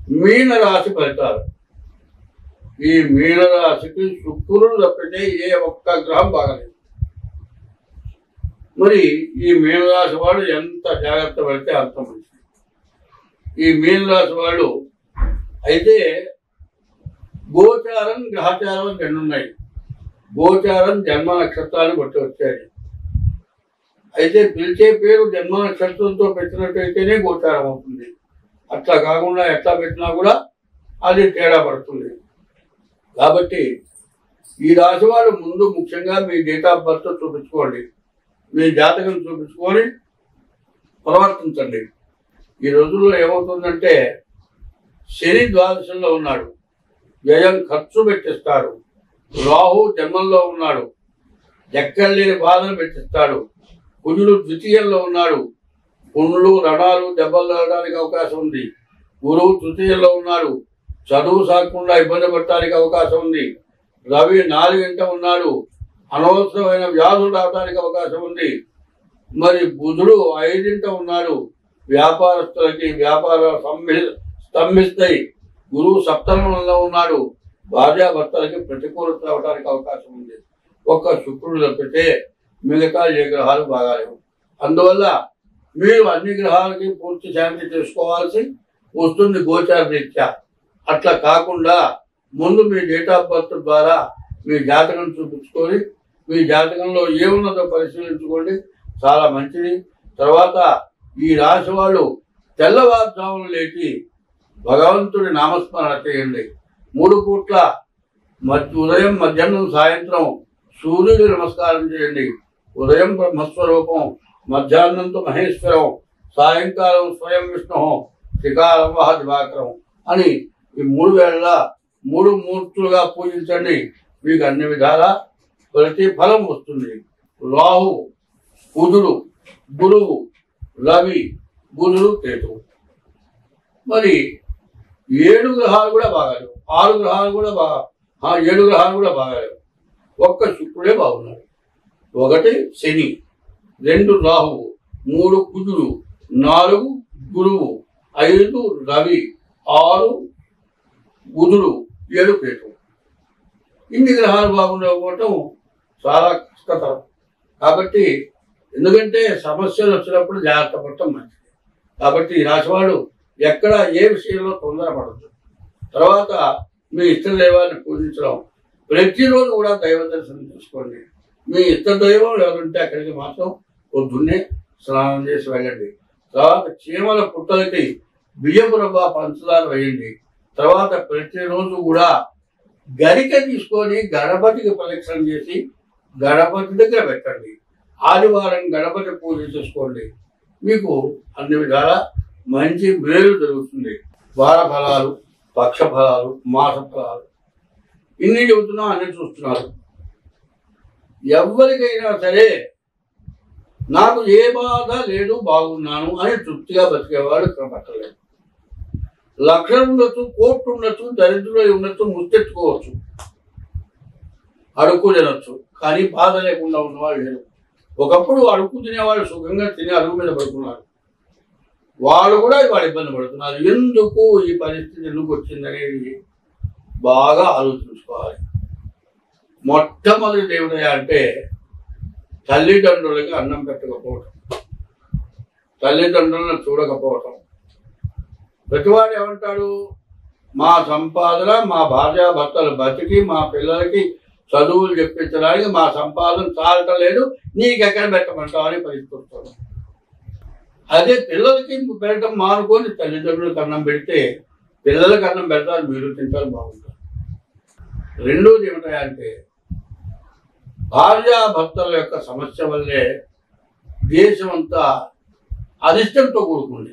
మీన రాశి ఫలితాలు ఈ మీన రాశికి శుక్రుడు తప్పితే ఏ ఒక్క గ్రహం బాగలేదు మరి ఈ మీనరాశి వాళ్ళు ఎంత జాగ్రత్త పడితే అంత మంచిది ఈ మీనరాశి వాళ్ళు అయితే గోచారం గ్రహచారం అని రెండు ఉన్నాయి గోచారం జన్మ నక్షత్రాన్ని బట్టి వచ్చాయి అయితే పిలిచే పేరు జన్మ నక్షత్రంతో పెట్టినట్టయితేనే గోచారం అవుతుంది అట్లా కాకుండా ఎట్లా పెట్టినా కూడా అది తేడా పడుతుంది కాబట్టి ఈ రాశి వాళ్ళు ముందు ముఖ్యంగా మీ డేట్ ఆఫ్ బర్త్ చూపించుకోండి మీ జాతకం చూపించుకొని ప్రవర్తించండి ఈ రోజుల్లో ఏమవుతుందంటే శని ద్వాదశంలో ఉన్నాడు వ్యయం ఖర్చు పెట్టిస్తాడు రాహు జన్మంలో ఉన్నాడు ఎక్కడ లేని బాధను పెట్టిస్తాడు కుజుడు ద్వితీయంలో ఉన్నాడు పుండ్లు రణాలు దెబ్బలు తగడానికి అవకాశం ఉంది గురువు తృతీయంలో ఉన్నాడు చదువు సాగకుండా ఇబ్బంది పడటానికి అవకాశం ఉంది రవి నాలుగింట ఉన్నాడు అనవసరమైన వ్యాధులు రావడానికి అవకాశం ఉంది మరి బుధుడు ఐదింట ఉన్నాడు వ్యాపారస్తులకి వ్యాపార స్తంభి స్తంభిస్తాయి గురువు సప్తమంలో ఉన్నాడు భార్యాభర్తలకి ప్రతికూలత రావడానికి అవకాశం ఉంది ఒక్క శుక్రుడు తప్పితే మిగతా ఏ గ్రహాలు బాగాలేవు అందువల్ల మీరు అన్ని గ్రహాలకి పూర్తి శాంతి చేసుకోవాల్సి వస్తుంది గోచార రీత్యా అట్లా కాకుండా ముందు మీ డేట్ ఆఫ్ బర్త్ ద్వారా మీ జాతకం చూపించుకొని మీ జాతకంలో ఏమున్నదో పరిశీలించుకోండి చాలా మంచిది తర్వాత ఈ రాశి వాళ్ళు తెల్లవారుజామున లేచి భగవంతుడి నామస్మరణ చేయండి మూడు పూట్ల మధ్య ఉదయం మధ్యాహ్నం సాయంత్రం సూర్యుడి నమస్కారం చేయండి ఉదయం బ్రహ్మస్వరూపం మధ్యాహ్నంతో మహేశ్వరం సాయంకాలం స్వయం విష్ణు శ్రీకారం వహ దివాకరం అని ఈ మూడు వేళ మూడు మూర్తులుగా పూజించండి మీకు అన్ని విధాల ప్రతిఫలం వస్తుంది రాహు కుజుడు గురువు రవి బుధుడు కేతువు మరి ఏడు గ్రహాలు కూడా బాగాలేవు ఆరు గ్రహాలు కూడా బాగా ఆ ఏడు గ్రహాలు కూడా బాగాలేవు ఒక్క శుక్రుడే బాగున్నాడు ఒకటి శని రెండు రాహువు మూడు కుజుడు నాలుగు గురువు ఐదు రవి ఆరు బుధుడు ఏడు కేతు ఇన్ని గ్రహాలు బాగుండకపోవటం చాలా కష్టతరం కాబట్టి ఎందుకంటే సమస్యలు వచ్చినప్పుడు జాగ్రత్త పడటం మంచిది కాబట్టి ఈ రాశివాడు ఎక్కడ ఏ విషయంలో తొందరపడద్దు తర్వాత మీ ఇష్ట దైవాన్ని పూజించడం ప్రతిరోజు కూడా దైవ దర్శనం చేసుకోండి మీ ఇష్ట దైవం ఎవరుంటే అక్కడికి మాత్రం పొద్దున్నే స్నానం చేసి వెళ్ళండి తర్వాత చీమల పుట్టలకి బియ్యపు రవ్వ పంచదార వేయండి తర్వాత ప్రతిరోజు కూడా గరిక తీసుకొని గణపతికి ప్రదక్షిణ చేసి గణపతి దగ్గర పెట్టండి ఆదివారం గణపతి పూజ చేసుకోండి మీకు అన్ని విధాల మంచి మేలు జరుగుతుంది వార ఫలాలు పక్ష ఫలాలు మాస ఫలాలు ఇన్ని చెబుతున్నాం అన్ని చూస్తున్నారు ఎవరికైనా సరే నాకు ఏ బాధ లేదు బాగున్నాను అని తృప్తిగా బతికేవాడు ఇక్కడ పట్టలేదు లక్షలు ఉండొచ్చు కోట్లు ఉండొచ్చు దరిద్రులు ఉండొచ్చు ముత్తెచ్చుకోవచ్చు అడుక్కు తినొచ్చు కానీ బాధ లేకుండా ఉన్నవాళ్ళు లేరు ఒకప్పుడు అడుక్కు తినేవాళ్ళు సుఖంగా తిని అడుగు మీద పడుకున్నారు వాళ్ళు కూడా ఇవాళ ఇబ్బంది పడుతున్నారు ఎందుకు ఈ పరిస్థితి ఎందుకు వచ్చిందనేది బాగా ఆలోచించుకోవాలి మొట్టమొదటి ఏమిటయా అంటే తల్లిదండ్రులకి అన్నం పెట్టకపోవటం తల్లిదండ్రులను చూడకపోవటం ప్రతివాడు ఏమంటాడు మా సంపాదన మా భార్యాభర్తలు బతికి మా పిల్లలకి చదువులు చెప్పించడానికి మా సంపాదన చాలటం లేదు నీకెక్కడ పెట్టమంటావు అని పరిస్థితి అదే పిల్లలకి పెట్టడం మానుకొని తల్లిదండ్రులకు అన్నం పెడితే పిల్లలకి అన్నం పెడతారు మీరు తింటారు బాగుంటారు రెండోది ఏమిటంటే భార్యాభర్తల యొక్క సమస్య వల్లే దేశం అంతా అరిష్టంతో కూడుకుంది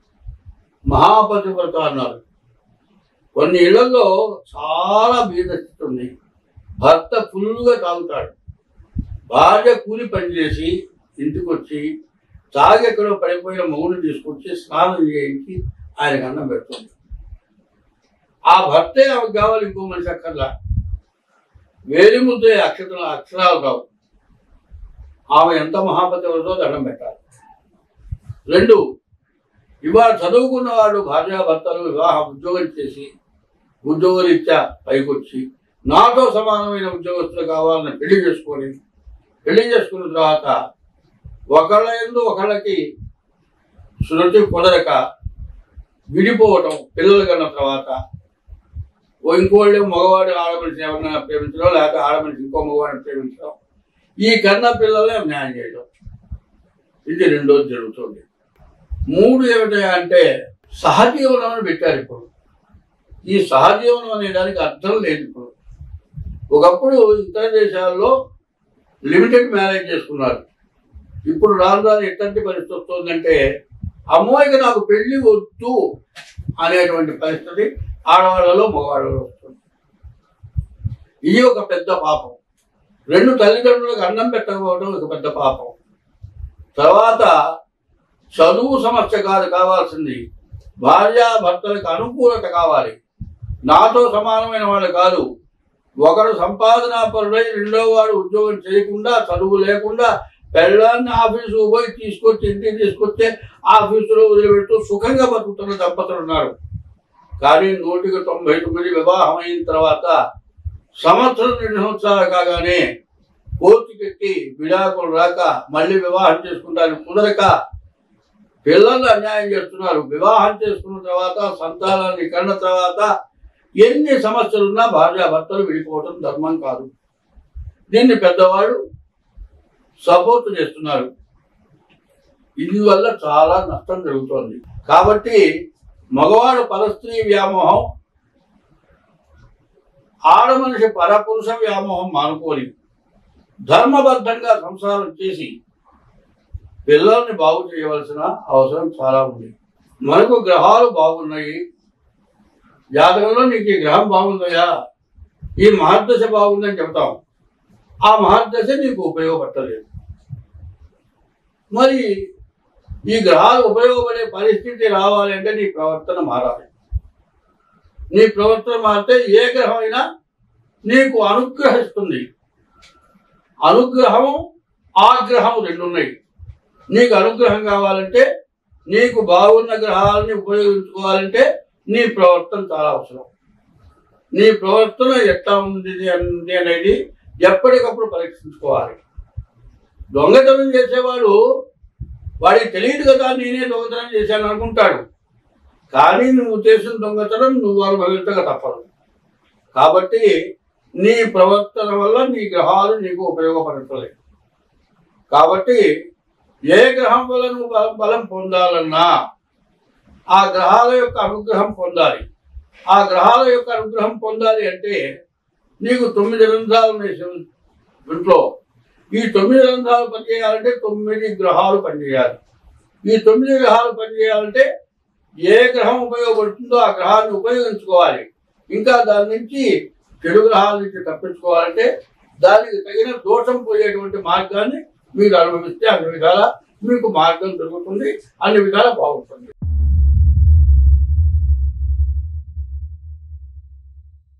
మహాపతివ్రత అన్నారు కొన్ని ఇళ్లలో చాలా బీద స్థితి ఉంది భర్త ఫుల్గా తాగుతాడు భార్య కూలి పని చేసి ఇంటికి వచ్చి తాగి ఎక్కడో పడిపోయిన మొగుడు తీసుకొచ్చి స్నానం చేయించి ఆయనకు అన్నం పెడుతుంది ఆ భర్తే ఆమెకు కావాలి ఇంకో మనిషి అక్కర్లా వేలి ముద్దే అక్షరాలు అక్షరాలు రావు ఆమె ఎంత మహాపతి అవుతుందో దండం పెట్టాలి రెండు ఇవాళ చదువుకున్న వాళ్ళు భార్యాభర్తలు వివాహ ఉద్యోగం చేసి ఉద్యోగరీత్యా పైకొచ్చి నాతో సమానమైన ఉద్యోగస్తులు కావాలని పెళ్లి చేసుకొని పెళ్లి చేసుకున్న తర్వాత ఒకళ్ళ ఎందు ఒకళ్ళకి శృతి కుదరక విడిపోవటం పిల్లలు కన్న తర్వాత ఓ ఇంకోళ్ళు మగవాడు ఆడమనిషి ఎవరినైనా ప్రేమించడం లేకపోతే ఆడమనిషి ఇంకో మగవాడిని ప్రేమించడం ఈ కన్న పిల్లలే న్యాయం చేయడం ఇది రెండోది జరుగుతుంది మూడు ఏమిటి అంటే సహజీవనం అని పెట్టారు ఇప్పుడు ఈ సహజీవనం అనే దానికి అర్థం లేదు ఇప్పుడు ఒకప్పుడు ఇతర దేశాల్లో లిమిటెడ్ మ్యారేజ్ చేసుకున్నారు ఇప్పుడు రాను రాను ఎట్లాంటి పరిస్థితి వస్తుందంటే అమ్మాయికి నాకు పెళ్లి వద్దు అనేటువంటి పరిస్థితి ఆడవాళ్ళలో మగవాళ్ళలో వస్తుంది ఇది ఒక పెద్ద పాపం రెండు తల్లిదండ్రులకు అన్నం పెట్టకపోవడం ఒక పెద్ద పాపం తర్వాత చదువు సమస్య కాదు కావాల్సింది భార్యాభర్తలకు అనుకూలత కావాలి నాతో సమానమైన వాళ్ళు కాదు ఒకడు సంపాదనా పరుడై రెండో వాడు ఉద్యోగం చేయకుండా చదువు లేకుండా పెళ్ళాన్ని ఆఫీసు పోయి తీసుకొచ్చి ఇంటికి తీసుకొస్తే ఆఫీసులో వదిలిపెడుతూ సుఖంగా బతుకుతున్న దంపతులు ఉన్నారు కానీ నూటికి తొంభై తొమ్మిది వివాహం అయిన తర్వాత సంవత్సరం రెండు సంవత్సరాలు కాగానే కోర్టుకెక్కి విడాకులు రాక మళ్ళీ వివాహం చేసుకుంటానికి కుదరక పిల్లలు అన్యాయం చేస్తున్నారు వివాహం చేసుకున్న తర్వాత సంతానాన్ని కన్న తర్వాత ఎన్ని సమస్యలున్నా భార్యాభర్తలు విడిపోవటం ధర్మం కాదు దీన్ని పెద్దవాళ్ళు సపోర్ట్ చేస్తున్నారు ఇందువల్ల చాలా నష్టం జరుగుతోంది కాబట్టి మగవాడు పరస్త్రీ వ్యామోహం ఆడమనిషి పరపురుష వ్యామోహం మానుకోని ధర్మబద్ధంగా సంసారం చేసి పిల్లల్ని బాగు చేయవలసిన అవసరం చాలా ఉంది మనకు గ్రహాలు బాగున్నాయి జాతకంలో నీకు ఈ గ్రహం బాగుందయా ఈ మహర్దశ బాగుందని చెప్తాం ఆ మహర్దశ నీకు ఉపయోగపడలేదు మరి ఈ గ్రహాలు ఉపయోగపడే పరిస్థితి రావాలంటే నీ ప్రవర్తన మారాలి నీ ప్రవర్తన మారితే ఏ గ్రహం అయినా నీకు అనుగ్రహిస్తుంది అనుగ్రహము ఆగ్రహం రెండు ఉన్నాయి నీకు అనుగ్రహం కావాలంటే నీకు బాగున్న గ్రహాలని ఉపయోగించుకోవాలంటే నీ ప్రవర్తన చాలా అవసరం నీ ప్రవర్తన ఎట్లా ఉంది ఉంది అనేది ఎప్పటికప్పుడు పరీక్షించుకోవాలి దొంగతనం చేసేవాడు వాడికి తెలియదు కదా నేనే దొంగతనం చేశాను అనుకుంటాడు కానీ నువ్వు చేసిన దొంగతనం నువ్వు అనుభవించక తప్పదు కాబట్టి నీ ప్రవర్తన వల్ల నీ గ్రహాలు నీకు ఉపయోగపడట్లేదు కాబట్టి ఏ గ్రహం వల్ల నువ్వు బలం- బలం పొందాలన్నా ఆ గ్రహాల యొక్క అనుగ్రహం పొందాలి ఆ గ్రహాల యొక్క అనుగ్రహం పొందాలి అంటే నీకు తొమ్మిది రంధ్రాలు ఉన్నాయి శివుని ఇంట్లో ఈ తొమ్మిది రంధ్రాలు పనిచేయాలంటే తొమ్మిది గ్రహాలు పనిచేయాలి ఈ తొమ్మిది గ్రహాలు పనిచేయాలంటే ఏ గ్రహం ఉపయోగపడుతుందో ఆ గ్రహాన్ని ఉపయోగించుకోవాలి ఇంకా దాని నుంచి చెడు గ్రహాల నుంచి తప్పించుకోవాలంటే దానికి తగిన దోషం పోయేటువంటి మార్గాన్ని మీరు అనుభవిస్తే అన్ని విధాల మీకు మార్గం దొరుకుతుంది అన్ని విధాల బాగుంటుంది